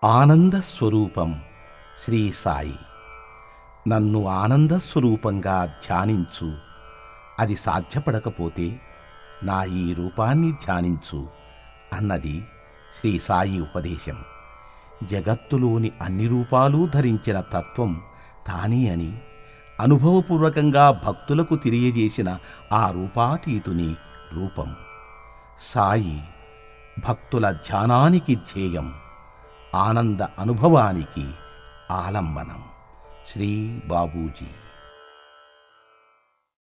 ఆనంద స్వరూపం శ్రీ సాయి నన్ను ఆనంద స్వరూపంగా ధ్యానించు అది సాధ్యపడకపోతే నా ఈ రూపాన్ని ధ్యానించు అన్నది శ్రీ సాయి ఉపదేశం జగత్తులోని అన్ని రూపాలు ధరించిన తత్వం తానే అని అనుభవపూర్వకంగా భక్తులకు తెలియజేసిన ఆ రూపాతీతుని రూపం సాయి భక్తుల ధ్యానానికి ధ్యేయం ఆనంద అనుభవానికి ఆలంబనం శ్రీ బాబూజీ